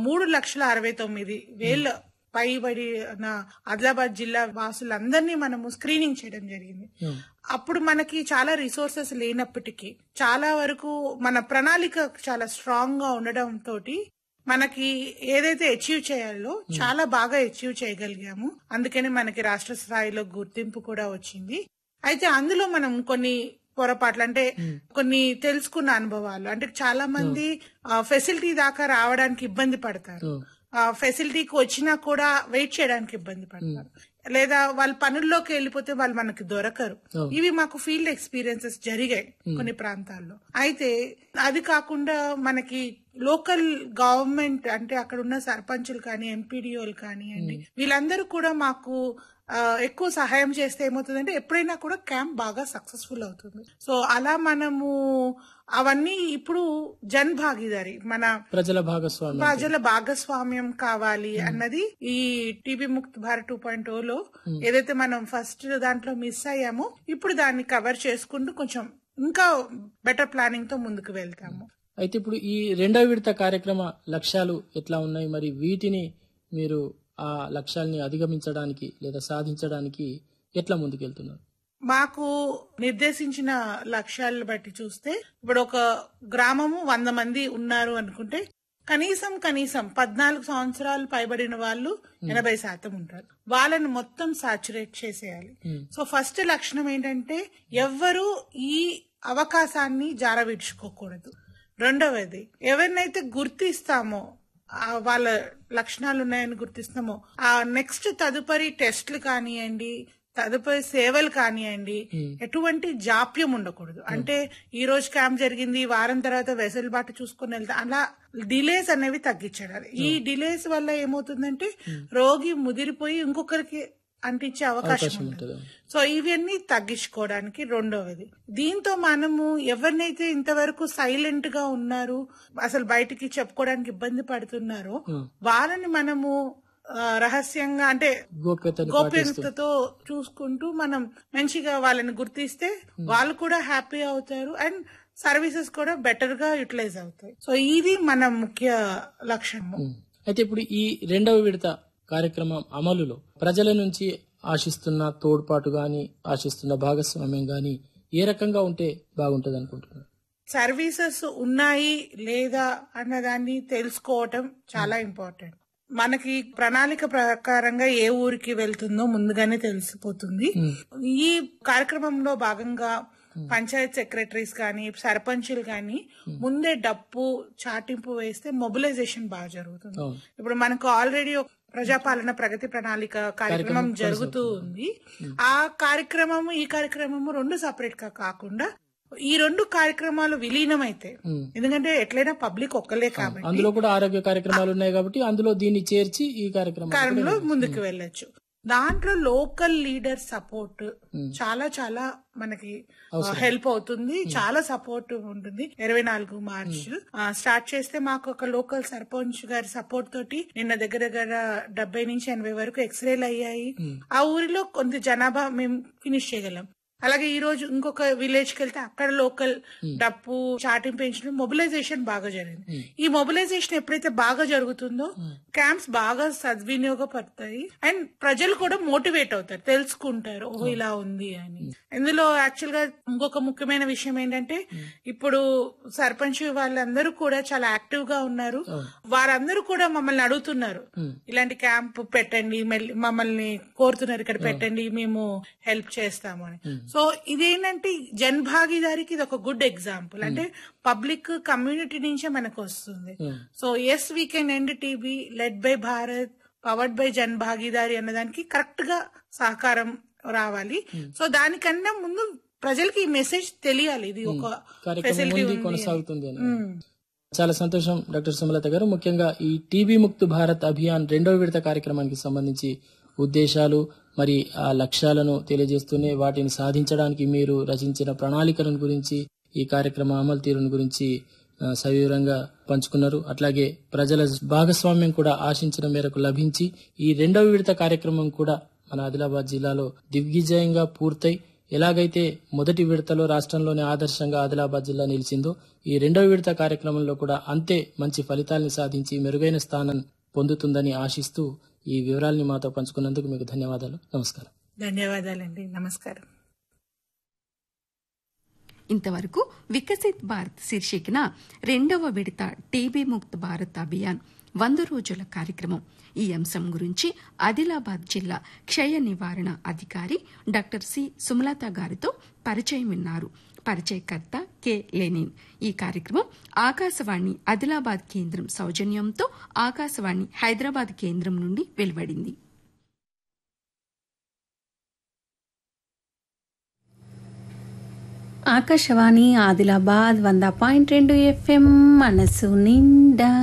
మూడు లక్షల అరవై తొమ్మిది వేల పైబడి నా ఆదిలాబాద్ జిల్లా వాసులందరినీ మనము స్క్రీనింగ్ చేయడం జరిగింది ఉమ్, అప్పుడు మనకి చాలా రిసోర్సెస్ లేనప్పటికీ చాలా వరకు మన ప్రణాళిక చాలా స్ట్రాంగ్ గా ఉండడం తోటి మనకి ఏదైతే అచీవ్ చేయాలో చాలా బాగా అచీవ్ చేయగలిగాము అందుకని మనకి రాష్ట్ర స్థాయిలో గుర్తింపు కూడా వచ్చింది అయితే అందులో మనం కొన్ని పొరపాట్లు అంటే కొన్ని తెలుసుకున్న అనుభవాలు అంటే చాలా మంది ఫెసిలిటీ దాకా రావడానికి ఇబ్బంది పడతారు ఉమ్, ఆ ఫెసిలిటీకి వచ్చినా కూడా వెయిట్ చేయడానికి ఇబ్బంది పడతారు లేదా వాళ్ళ పనుల్లోకి వెళ్ళిపోతే వాళ్ళు మనకి దొరకరు అవును. ఇవి మాకు ఫీల్డ్ ఎక్స్పీరియన్సెస్ జరిగాయి కొన్ని ప్రాంతాల్లో అయితే అది కాకుండా మనకి లోకల్ గవర్నమెంట్ అంటే అక్కడ ఉన్న సర్పంచులు కానీ ఎంపీడీఓలు కానివ్వండి వీళ్ళందరూ కూడా మాకు ఆ, ఎక్కువ సహాయం చేస్తే ఏమవుతుందంటే ఎప్పుడైనా కూడా క్యాంప్ బాగా సక్సెస్ఫుల్ అవుతుంది సో అలా మనము అవన్నీ ఇప్పుడు జన్ భాగీదారి మన ప్రజల భాగస్వామ్యం ప్రజల భాగస్వామ్యం కావాలి అన్నది ఈ TB Mukt Bharat two point లో ఏదైతే మనం ఫస్ట్ దాంట్లో మిస్ అయ్యామో ఇప్పుడు దాన్ని కవర్ చేసుకుంటూ కొంచెం ఇంకా బెటర్ ప్లానింగ్ తో ముందుకు వెళ్తాము అయితే ఇప్పుడు ఈ రెండవ విడత కార్యక్రమ లక్ష్యాలు ఎట్లా ఉన్నాయి మరి వీటిని మీరు ఆ లక్ష్యాల్ని అధిగమించడానికి లేదా సాధించడానికి ఎట్లా ముందుకెళ్తున్నారు మాకు నిర్దేశించిన లక్ష్యాలను బట్టి చూస్తే ఇప్పుడు ఒక గ్రామము వంద మంది ఉన్నారు అనుకుంటే కనీసం కనీసం పద్నాలుగు సంవత్సరాలు పైబడిన వాళ్ళు ఎనభై శాతం ఉంటారు వాళ్ళని మొత్తం సాచురేట్ చేసేయాలి Hmm. సో ఫస్ట్ లక్షణం ఏంటంటే ఎవ్వరూ ఈ అవకాశాన్ని జారవిడ్చుకోకూడదు రెండవది ఎవరినైతే గుర్తిస్తామో ఆ వాళ్ళ లక్షణాలు ఉన్నాయని గుర్తిస్తామో ఆ నెక్స్ట్ తదుపరి టెస్ట్లు కానివ్వండి తదుపరి సేవలు కానివ్వండి ఎటువంటి జాప్యం ఉండకూడదు అంటే ఈ రోజు క్యాంప్ జరిగింది వారం తర్వాత వెసులుబాటు చూసుకుని వెళ్తా అలా డిలేస్ అనేవి తగ్గించడాలి ఈ డిలేస్ వల్ల ఏమవుతుందంటే రోగి ముదిరిపోయి ఇంకొకరికి అంటించే అవకాశం అవకాశం ఉంటుంది ఉంటుంది సో ఇవన్నీ తగ్గించుకోవడానికి రెండవది దీంతో మనము ఎవరినైతే ఇంతవరకు సైలెంట్ గా ఉన్నారు అసలు బయటికి చెప్పుకోవడానికి ఇబ్బంది పడుతున్నారో Hmm. వాళ్ళని మనము ఆ, రహస్యంగా అంటే గోప్యతని పాటిస్తూ గోప్యతతో చూసుకుంటూ మనం మంచిగా వాళ్ళని గుర్తిస్తే వాళ్ళు కూడా హ్యాపీ అవుతారు అండ్ సర్వీసెస్ కూడా బెటర్ గా యూటిలైజ్ అవుతాయి సో ఇది మన ముఖ్య లక్ష్యము ఉమ్. అయితే ఇప్పుడు ఈ రెండవ విడత కార్యక్రమం అమలులో ప్రజల నుంచి ఆశిస్తున్న తోడ్పాటు గాని ఆశిస్తున్న భాగస్వామ్యం గాని ఏ రకంగా ఉంటే బాగుంటది అనుకుంటున్నారు సర్వీసెస్ ఉన్నాయి లేదా అన్నదాన్ని తెలుసుకోవటం చాలా ఇంపార్టెంట్ మనకి ప్రణాళిక ప్రకారంగా ఏ ఊరికి వెళ్తుందో ముందుగానే తెలిసిపోతుంది ఈ కార్యక్రమంలో భాగంగా పంచాయత్ సెక్రటరీస్ కానీ సర్పంచులు కానీ ముందే డప్పు చాటింపు వేస్తే మొబిలైజేషన్ బాగా జరుగుతుంది అవును. ఇప్పుడు మనకు ఆల్రెడీ ఒక ప్రజాపాలన ప్రగతి ప్రణాళిక కార్యక్రమం జరుగుతూ ఉంది ఆ కార్యక్రమము ఈ కార్యక్రమము రెండు సపరేట్ గా కాకుండా ఈ రెండు కార్యక్రమాలు విలీనమైతే ఉమ్. ఎందుకంటే ఎట్లయినా పబ్లిక్ ఒక్కలే కాబట్టి అందులో కూడా ఆరోగ్య కార్యక్రమాలు ఉన్నాయి కాబట్టి అందులో దీన్ని చేర్చి ఈ కార్యక్రమం కాలంలో ముందుకు వెళ్ళొచ్చు దాంట్లో లోకల్ లీడర్ సపోర్ట్ చాలా చాలా మనకి హెల్ప్ అవుతుంది చాలా సపోర్ట్ ఉంటుంది ఇరవై నాలుగు మార్చ్ స్టార్ట్ చేస్తే మాకు ఒక లోకల్ సర్పంచ్ గారి సపోర్ట్ తోటి నిన్న దగ్గర దగ్గర డెబ్బై నుంచి ఎనభై వరకు ఎక్స్రేలు అయ్యాయి ఆ ఊరిలో కొంత జనాభా మేము ఫినిష్ చేయగలం అలాగే ఈ రోజు ఇంకొక విలేజ్ కి వెళ్తే అక్కడ లోకల్ డప్పు చాటింగ్ పెంచడం మొబిలైజేషన్ బాగా జరిగింది ఈ మొబిలైజేషన్ ఎప్పుడైతే బాగా జరుగుతుందో క్యాంప్స్ బాగా సద్వినియోగపడతాయి అండ్ ప్రజలు కూడా మోటివేట్ అవుతారు తెలుసుకుంటారు ఓ ఇలా ఉంది అని ఇందులో యాక్చువల్ గా ఇంకొక ముఖ్యమైన విషయం ఏంటంటే ఇప్పుడు సర్పంచ్ వాళ్ళందరూ కూడా చాలా యాక్టివ్ గా ఉన్నారు వారందరూ కూడా మమ్మల్ని అడుగుతున్నారు ఇలాంటి క్యాంప్ పెట్టండి మళ్ళీ మమ్మల్ని కోరుతున్నారు ఇక్కడ పెట్టండి మేము హెల్ప్ చేస్తాము అని సో ఇదేంటంటే జన్ భాగీదారికి ఇది ఒక గుడ్ ఎగ్జాంపుల్ అంటే పబ్లిక్ కమ్యూనిటీ నుంచే మనకు వస్తుంది so yes we can end TB led by Bharat powered by Jan Bhagidari అన్నదానికి కరెక్ట్ గా సహకారం రావాలి సో దానికన్నా ముందు ప్రజలకి ఈ మెసేజ్ తెలియాలి ఇది ఒక కార్యక్రమం ఫెసిలిటీ ఉంది ఉంది కొనసాగుతుంది అని ఉమ్. చాలా సంతోషం డాక్టర్ సుమలత గారు ముఖ్యంగా ఈ టీబీ ముక్త్ భారత్ అభియాన్ రెండవ విడత కార్యక్రమానికి సంబంధించి ఉద్దేశాలు మరి ఆ లక్ష్యాలను తెలియజేస్తూనే వాటిని సాధించడానికి మీరు రచించిన ప్రణాళికలను గురించి ఈ కార్యక్రమ అమలు తీరును గురించి ఆ, సవివరంగా పంచుకున్నారు అట్లాగే ప్రజల భాగస్వామ్యం కూడా ఆశించిన మేరకు లభించి ఈ రెండవ విడత కార్యక్రమం కూడా మన ఆదిలాబాద్ జిల్లాలో దిగ్విజయంగా పూర్తయి ఎలాగైతే మొదటి విడతలో రాష్ట్రంలోని ఆదర్శంగా ఆదిలాబాద్ జిల్లా నిలిచిందో ఈ రెండవ విడత కార్యక్రమంలో కూడా అంతే మంచి ఫలితాల్ని సాధించి మెరుగైన స్థానం పొందుతుందని ఆశిస్తూ ఈ వివరాల్ని మాతో పంచుకున్నందుకు మీకు ధన్యవాదాలు నమస్కారం ధన్యవాదాలండి నమస్కారం ఇంతవరకు వికసిత్ భారత్ శీర్షికన రెండవ విడత టీబీ ముక్త్ భారత్ అభియాన్ వంద రోజుల కార్యక్రమం ఈ అంశం గురించి ఆదిలాబాద్ జిల్లా క్షయ నివారణ అధికారి డాక్టర్ సి సుమలత గారితో పరిచయం విన్నారు పరిచయకర్త కె లెనిన్ ఈ కార్యక్రమం ఆకాశవాణి ఆదిలాబాద్ కేంద్రం సౌజన్యంతో ఆకాశవాణి హైదరాబాద్ కేంద్రం నుండి వెలువడింది ఆకాశవాణి ఆదిలాబాద్ వంద పాయింట్ రెండు ఎఫ్ఎం మనసు నిండా